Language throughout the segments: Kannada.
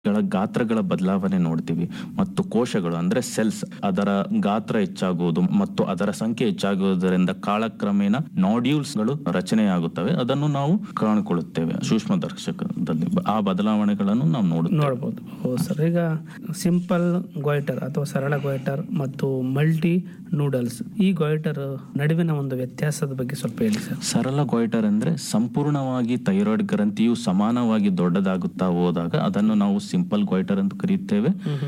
ಗಳ ಗಾತ್ರಗಳ ಬದಲಾವಣೆ ನೋಡ್ತೀವಿ ಮತ್ತು ಕೋಶಗಳು ಅಂದ್ರೆ ಸೆಲ್ಸ್ ಅದರ ಗಾತ್ರ ಹೆಚ್ಚಾಗುವುದು ಮತ್ತು ಅದರ ಸಂಖ್ಯೆ ಹೆಚ್ಚಾಗುವುದರಿಂದ ಕಾಲಕ್ರಮೇಣ ನಾಡ್ಯೂಲ್ಸ್ ಗಳು ರಚನೆಯಾಗುತ್ತವೆ ಅದನ್ನು ನಾವು ಕಾಣಿಕೊಳ್ಳುತ್ತೇವೆ ಸೂಕ್ಷ್ಮ ದರ್ಶಕದಲ್ಲಿ ಆ ಬದಲಾವಣೆಗಳನ್ನು ನಾವು ನೋಡುತ್ತೇವೆ ನೋಡ್ಬೋದು ಹೌದು ಸರ್ ಈಗ ಸಿಂಪಲ್ ಗೋಯ್ಟರ್ ಅಥವಾ ಸರಳ ಗೋಯ್ಟರ್ ಮತ್ತು ಮಲ್ಟಿ ನೂಡಲ್ಸ್ ಈ ಗೋಯ್ಟರ್ ನಡುವಿನ ಒಂದು ವ್ಯತ್ಯಾಸದ ಬಗ್ಗೆ ಸ್ವಲ್ಪ ಹೇಳಿ ಸರ್ ಸರಳ ಗಾಯ್ಟರ್ ಅಂದ್ರೆ ಸಂಪೂರ್ಣವಾಗಿ ಥೈರಾಯ್ಡ್ ಗ್ರಂಥಿಯು ಸಮಾನವಾಗಿ ದೊಡ್ಡದಾಗುತ್ತಾ ಹೋದಾಗ ಅದನ್ನು ನಾವು ಸಿಂಪಲ್ ಗಾಯ್ಟರ್ ಅಂತ ಕರೆಯುತ್ತೇವೆ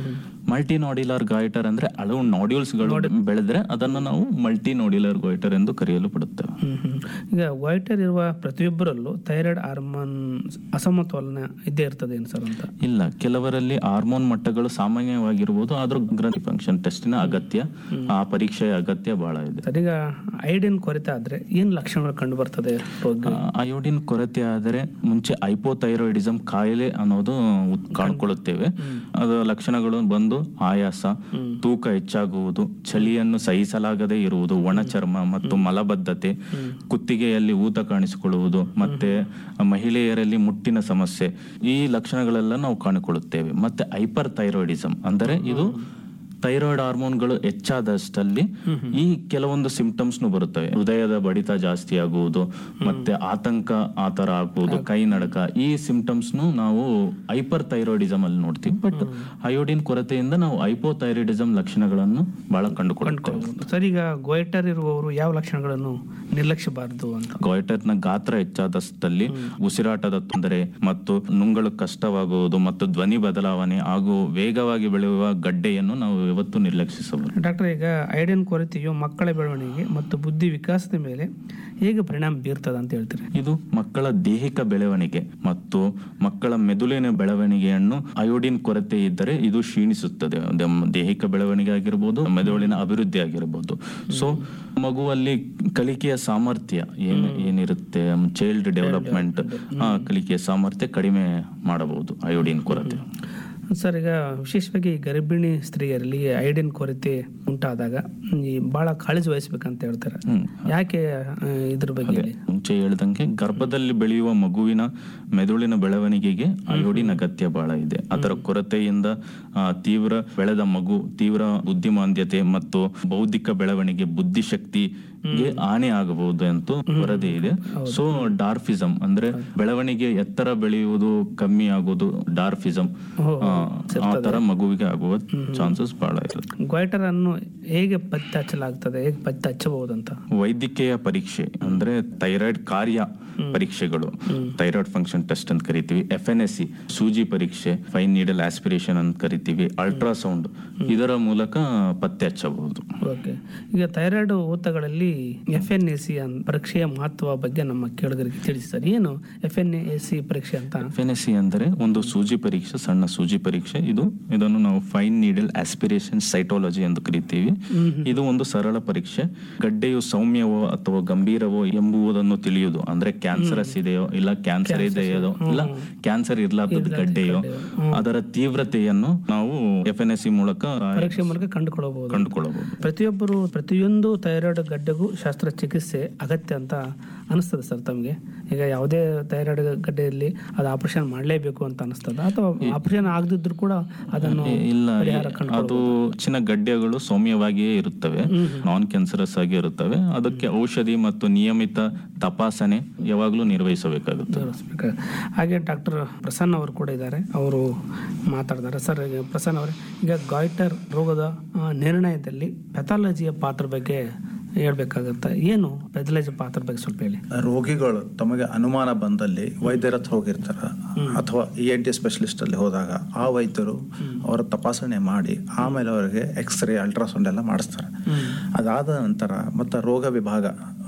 ಮಲ್ಟಿ ನಾಡ್ಯುಲರ್ ಗಾಯ್ಟರ್ ಅಂದ್ರೆ ಹಲವು ನಾಡ್ಯೂಲ್ಸ್ ಗಳು ಬೆಳೆದ್ರೆ ಅದನ್ನು ನಾವು ಮಲ್ಟಿ ನಾಡ್ಯುಲರ್ ಗಾಯ್ಟರ್ ಎಂದು ಕರೆಯಲು ಪಡುತ್ತೇವೆ ಹ್ಮ್ ಹ್ಮ್. ಈಗ ವೈಟರ್ ಇರುವ ಪ್ರತಿಯೊಬ್ಬರಲ್ಲೂ ಥೈರಾಯ್ಡ್ ಹಾರ್ಮೋನ್ ಅಸಮತೋಲನ ಇದ್ದೇ ಇರ್ತದೆ ಏನು ಸರ್ ಅಂತ ಇಲ್ಲ ಕೆಲವರಲ್ಲಿ ಹಾರ್ಮೋನ್ ಮಟ್ಟಗಳು ಸಾಮಾನ್ಯವಾಗಿರ್ಬೋದು ಆದ್ರೂ ಗ್ರಂಥಿ ಫಂಕ್ಷನ್ ಟೆಸ್ಟಿನ ಅಗತ್ಯ ಆ ಪರೀಕ್ಷೆಯ ಅಗತ್ಯ ಬಹಳ ಇದೆ ಸರ್ ಈಗ ಐಡಿನ್ ಕೊರತೆ ಆದ್ರೆ ಏನು ಲಕ್ಷಣಗಳು ಕಂಡು ಬರ್ತದೆ ರೋಗಿ ಅಯೋಡಿನ್ ಕೊರತೆ ಆದರೆ ಮುಂಚೆ ಹೈಪೋಥೈರಾಯ್ಡಿಸಮ್ ಕಾಯಿಲೆ ಅನ್ನೋದು ಉತ್- ಕಾಣ್ಕೊಳ್ಳುತ್ತೇವೆ ಅದರ ಲಕ್ಷಣಗಳು ಬಂದು ಆಯಾಸ ತೂಕ ಹೆಚ್ಚಾಗುವುದು ಚಳಿಯನ್ನು ಸಹಿಸಲಾಗದೇ ಇರುವುದು ಒಣ ಚರ್ಮ ಮತ್ತು ಮಲಬದ್ಧತೆ ಕುತ್ತಿಗೆಯಲ್ಲಿ ಊತ ಕಾಣಿಸಿಕೊಳ್ಳುವುದು ಮತ್ತೆ ಮಹಿಳೆಯರಲ್ಲಿ ಮುಟ್ಟಿನ ಸಮಸ್ಯೆ ಈ ಲಕ್ಷಣಗಳೆಲ್ಲ ನಾವು ಕಾಣಿಕೊಳ್ಳುತ್ತೇವೆ ಮತ್ತೆ ಹೈಪರ್ ಥೈರಾಯ್ಡಿಸಮ್ ಅಂದರೆ ಇದು ಥೈರಾಯ್ಡ್ ಹಾರ್ಮೋನ್ಗಳು ಹೆಚ್ಚಾದಷ್ಟಲ್ಲಿ ಈ ಕೆಲವೊಂದು ಸಿಂಪ್ಟಮ್ಸ್ ಬರುತ್ತವೆ ಹೃದಯದ ಬಡಿತ ಜಾಸ್ತಿ ಆಗುವುದು ಮತ್ತೆ ಆತಂಕ ಆತರ ಆಗುವುದು ಕೈ ನಡಕ ಈ ಸಿಂಪ್ಟಮ್ಸ್ ನಾವು ಹೈಪರ್ ಥೈರಾಯ್ಡಿಸಮ್ ಅಲ್ಲಿ ನೋಡ್ತೀವಿ ಬಟ್ ಅಯೋಡಿನ್ ಕೊರತೆಯಿಂದ ನಾವು ಹೈಪೋಥೈರಾಯ್ಡಿಸಮ್ ಲಕ್ಷಣಗಳನ್ನು ಬಹಳ ಕಂಡುಕೊಳ್ಳುತ್ತೇವೆ ಸರ್ ಈಗ ಗೋಯ್ಟರ್ ಇರುವವರು ಯಾವ ಲಕ್ಷಣಗಳನ್ನು ನಿರ್ಲಕ್ಷ್ಯಬಾರದು ಅಂತ ಗಾಯ್ಟರ್ನ ಗಾತ್ರ ಹೆಚ್ಚಾದಷ್ಟಲ್ಲಿ ಉಸಿರಾಟದ ತೊಂದರೆ ಮತ್ತು ನುಂಗಲು ಕಷ್ಟವಾಗುವುದು ಮತ್ತು ಧ್ವನಿ ಬದಲಾವಣೆ ಹಾಗೂ ವೇಗವಾಗಿ ಬೆಳೆಯುವ ಗಡ್ಡೆಯನ್ನು ನಾವು ಯಾವತ್ತೂ ನಿರ್ಲಕ್ಷಿಸಬಹುದು ಡಾಕ್ಟರ್ ಈಗ ಐಡಿನ್ ಕೊರತೆಯು ಮಕ್ಕಳ ಬೆಳವಣಿಗೆ ಮತ್ತು ಬುದ್ಧಿ ವಿಕಾಸದ ಮೇಲೆ ಹೇಗೆ ಪರಿಣಾಮ ಬೀರ್ತದೆ ಅಂತ ಹೇಳ್ತೀರಿ ಇದು ಮಕ್ಕಳ ದೈಹಿಕ ಬೆಳವಣಿಗೆ ಮತ್ತು ಮಕ್ಕಳ ಮೆದುಳಿನ ಬೆಳವಣಿಗೆಯನ್ನು ಅಯೋಡಿನ್ ಕೊರತೆ ಇದ್ದರೆ ಇದು ಕ್ಷೀಣಿಸುತ್ತದೆ ಅದು ದೈಹಿಕ ಬೆಳವಣಿಗೆ ಆಗಿರ್ಬೋದು ಮೆದುಳಿನ ಅಭಿವೃದ್ಧಿ ಆಗಿರ್ಬೋದು ಸೊ ಮಗುವಲ್ಲಿ ಕಲಿಕೆಯ ಸಾಮರ್ಥ್ಯ ಏನ್ ಏನಿರುತ್ತೆ ಚೈಲ್ಡ್ ಡೆವಲಪ್ಮೆಂಟ್ ಆ ಕಲಿಕೆಯ ಸಾಮರ್ಥ್ಯ ಕಡಿಮೆ ಮಾಡಬಹುದು ಅಯೋಡಿನ್ ಕೊರತೆ ಸರ್ ಈಗ ವಿಶೇಷವಾಗಿ ಗರ್ಭಿಣಿ ಸ್ತ್ರೀಯರಲ್ಲಿ ಐಡಿನ್ ಕೊರತೆ ಉಂಟಾದಾಗ ಈ ಬಹಳ ಕಾಳಜಿ ವಹಿಸ್ಬೇಕಂತ ಹೇಳ್ತಾರೆ ಹ್ಮ್ ಯಾಕೆ ಆ, ಇದ್ರ ಬಗ್ಗೆ ಹೇಳಿ ಮುಂಚೆ ಹೇಳ್ದಂಗೆ ಗರ್ಭದಲ್ಲಿ ಬೆಳೆಯುವ ಮಗುವಿನ ಮೆದುಳಿನ ಬೆಳವಣಿಗೆಗೆ ಅಯೋಡಿನ್ ಅಗತ್ಯ ಬಹಳ ಇದೆ ಅದರ ಕೊರತೆಯಿಂದ ಆ, ತೀವ್ರ ಬೆಳೆದ ಮಗು ತೀವ್ರ ಬುದ್ಧಿಮಾಂದ್ಯತೆ ಮತ್ತು ಬೌದ್ಧಿಕ ಬೆಳವಣಿಗೆ ಬುದ್ಧಿಶಕ್ತಿಗೆ ಹಾನಿ ಆಗಬಹುದು ಅಂತ ವರದಿ ಇದೆ ಸೊ ಡಾರ್ಫಿಸಮ್ ಅಂದ್ರೆ ಬೆಳವಣಿಗೆ ಎತ್ತರ ಬೆಳೆಯುವುದು ಕಮ್ಮಿ ಆಗೋದು ಡಾರ್ಫಿಸಮ್ ಓಹೋ, ಆ ತರ ಮಗುವಿಗೆ ಆಗುವ ಚಾನ್ಸಸ್ ಬಹಳ ಇರುತ್ತೆ ಗೋಯ್ಟರ್ ಅನ್ನು ಹೇಗೆ ಪತ್ತೆ ಹಚ್ಚಲಾಗ್ತದೆ ಹೇಗೆ ಪತ್ತೆ ಹಚ್ಚಬಹುದಂತ ವೈದ್ಯಕೀಯ ಪರೀಕ್ಷೆ ಅಂದ್ರೆ ಥೈರಾಯ್ಡ್ ಕಾರ್ಯ ಪರೀಕ್ಷೆಗಳು ಥೈರಾಯ್ಡ್ ಫಂಕ್ಷನ್ ಟೆಸ್ಟ್ ಅಂತ ಕರಿತೀವಿ ಎಫ್ ಎನ್ ಎಸ್ ಸಿ ಸೂಜಿ ಪರೀಕ್ಷೆ ಫೈನ್ ನೀಡಲ್ ಆಸ್ಪಿರೇಷನ್ ಅಂತ ಕರಿತೀವಿ ಅಲ್ಟ್ರಾಸೌಂಡ್ ಇದರ ಮೂಲಕ ಪತ್ತೆ ಹಚ್ಚಬಹುದು ಓಕೆ ಈಗ ಥೈರಾಯ್ಡ್ ಊತಗಳಲ್ಲಿ ಎಫ್ ಎನ್ ಎ ಸಿ ಪರೀಕ್ಷೆಯ ಮಹತ್ವ ಬಗ್ಗೆ ನಮ್ಮ ಕೇಳುಗರಿಗೆ ತಿಳಿಸಿ ಸರ್ ಏನು ಎಫ್ ಎನ್ ಎ ಸಿ ಪರೀಕ್ಷೆ ಅಂತ ಎಫ್ ಎನ್ ಎಸ್ ಸಿ ಅಂದರೆ ಒಂದು ಸೂಜಿ ಪರೀಕ್ಷೆ ಸಣ್ಣ ಸೂಜಿ ಪರೀಕ್ಷೆ ಇದು ಇದನ್ನು ನಾವು ಫೈನ್ ನೀಡಲ್ ಆಸ್ಪಿರೇಷನ್ ಸೈಟೋಲಜಿ ಎಂದು ಕರಿತೀವಿ ಇದು ಒಂದು ಸರಳ ಪರೀಕ್ಷೆ ಗಡ್ಡೆಯು ಸೌಮ್ಯವೋ ಅಥವಾ ಗಂಭೀರವೋ ಎಂಬುವುದನ್ನು ತಿಳಿಯುವುದು ಅಂದ್ರೆ ಕ್ಯಾನ್ಸರಸ್ ಇದೆಯೋ ಇಲ್ಲ ಕ್ಯಾನ್ಸರ್ ಇದೆಯೋ ಇಲ್ಲ ಕ್ಯಾನ್ಸರ್ ಇರ್ಲಾರ್ದದ್ದು ಗಡ್ಡೆಯೋ ಅದರ ತೀವ್ರತೆಯನ್ನು ನಾವು ಎಫ್ ಎನ್ ಎಸ್ ಸಿ ಮೂಲಕ ಪರೀಕ್ಷೆ ಮೂಲಕ ಕಂಡುಕೊಳ್ಳಬಹುದು ಕಂಡುಕೊಳ್ಳಬಹುದು ಪ್ರತಿಯೊಬ್ಬರು ಪ್ರತಿಯೊಂದು ಥೈರಾಯ್ಡ್ ಗಡ್ಡೆಗೂ ಶಸ್ತ್ರಚಿಕಿತ್ಸೆ ಅಗತ್ಯ ಅಂತ ಅನಿಸ್ತದೆ ಸರ್ ತಮಗೆ ಈಗ ಯಾವುದೇ ಥೈರಾಯ್ಡ್ ಗಡ್ಡೆಯಲ್ಲಿ ಅದು ಆಪರೇಷನ್ ಮಾಡಲೇಬೇಕು ಅಂತ ಅನಿಸ್ತದ ಅಥವಾ ಆಪರೇಷನ್ ಆಗದಿದ್ರು ಕೂಡ ಅದನ್ನು ಇಲ್ಲ ಪರಿಹಾರ ಕಂಡು ಅದು ಹೆಚ್ಚಿನ ಗಡ್ಡೆಗಳು ಸೌಮ್ಯವಾಗಿಯೇ ಇರುತ್ತವೆ ನಾನ್ ಕ್ಯಾನ್ಸರಸ್ ಆಗಿ ಇರುತ್ತವೆ ಅದಕ್ಕೆ ಔಷಧಿ ಮತ್ತು ನಿಯಮಿತ ತಪಾಸಣೆ ಯಾವಾಗಲೂ ನಿರ್ವಹಿಸಬೇಕಾಗುತ್ತೆ ತೋರಿಸ್ಬೇಕು ಹಾಗೆ ಡಾಕ್ಟರ್ ಪ್ರಸನ್ನ ಅವರು ಕೂಡ ಇದ್ದಾರೆ ಅವರು ಮಾತಾಡ್ತಾರೆ ಸರ್ ಈಗ ಪ್ರಸನ್ನ ಅವರೇ ಈಗ ಗಾಯ್ಟರ್ ರೋಗದ ಆ, ನಿರ್ಣಯದಲ್ಲಿ ಪೆಥಾಲಜಿಯ ಪಾತ್ರ ಬಗ್ಗೆ ಹೇಳ್ಬೇಕಾಗತ್ತೆ ಏನು ಪೆಥಾಲಜಿ ಪಾತ್ರ ಬಗ್ಗೆ ಸ್ವಲ್ಪ ಹೇಳಿ ರೋಗಿಗಳು ತಮಗೆ ಅನುಮಾನ ಬಂದಲ್ಲಿ ವೈದ್ಯರ ಹತ್ರ ಹೋಗಿರ್ತಾರ ಅಥವಾ ಇ ಎನ್ ಟಿ ಸ್ಪೆಷಲಿಸ್ಟ್ ಅಲ್ಲಿ ಹೋದಾಗ ಆ ವೈದ್ಯರು ಅವರ ತಪಾಸಣೆ ಮಾಡಿ ಆಮೇಲೆ ಅವರಿಗೆ ಎಕ್ಸ್ರೇ ಅಲ್ಟ್ರಾಸೌಂಡ್ ಎಲ್ಲ ಮಾಡಿಸ್ತಾರೆ ಅದಾದ ನಂತರ ಮತ್ತೆ ರೋಗ ವಿಭಾಗ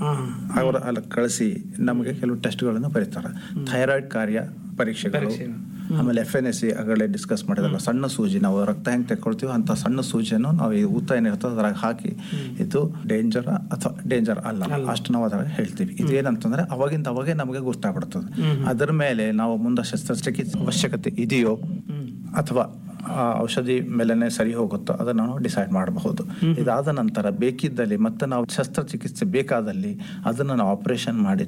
ಅವರ ಅಲ್ಲಿ ಕಳಿಸಿ ನಮಗೆ ಕೆಲವು ಟೆಸ್ಟ್ಗಳನ್ನು ಬರೀತಾರೆ ಥೈರಾಯ್ಡ್ ಕಾರ್ಯ ಪರೀಕ್ಷೆಗಳು ಆಮೇಲೆ ಎಫ್ ಎನ್ ಎಸ್ ಸಿ ಆಗಲೇ ಡಿಸ್ಕಸ್ ಮಾಡಿದಲ್ಲ ಸಣ್ಣ ಸೂಜಿ ನಾವು ರಕ್ತ ಹೆಂಗೆ ತೆಕ್ಕೊಳ್ತೀವಿ ಅಂತ ಸಣ್ಣ ಸೂಜಿಯನ್ನು ನಾವು ಈ ಊತ ಏನಿರ್ತದೆ ಅದ್ರಾಗ ಹಾಕಿ ಇದು ಡೇಂಜರ್ ಅಥವಾ ಡೇಂಜರ್ ಅಲ್ಲ ಅಷ್ಟು ನಾವು ಅದ್ರಾಗ ಹೇಳ್ತೀವಿ ಇದೇನಂತಂದ್ರೆ ಅವಾಗಿಂದ ಅವಾಗೆ ನಮಗೆ ಗೊತ್ತಾಗ್ಬಿಡ್ತದೆ ಅದರ ಮೇಲೆ ನಾವು ಮುಂದೆ ಶಸ್ತ್ರಚಿಕಿತ್ಸೆ ಅವಶ್ಯಕತೆ ಇದೆಯೋ ಅಥವಾ ಆ ಔಷಧಿ ಮೇಲೆನೆ ಸರಿ ಹೋಗುತ್ತೋ ಅದನ್ನು ನಾವು ಡಿಸೈಡ್ ಮಾಡಬಹುದು ಇದಾದ ನಂತರ ಬೇಕಿದ್ದಲ್ಲಿ ಮತ್ತೆ ನಾವು ಶಸ್ತ್ರಚಿಕಿತ್ಸೆ ಬೇಕಾದಲ್ಲಿ ಅದನ್ನು ನಾವು ಆಪರೇಷನ್ ಮಾಡಿ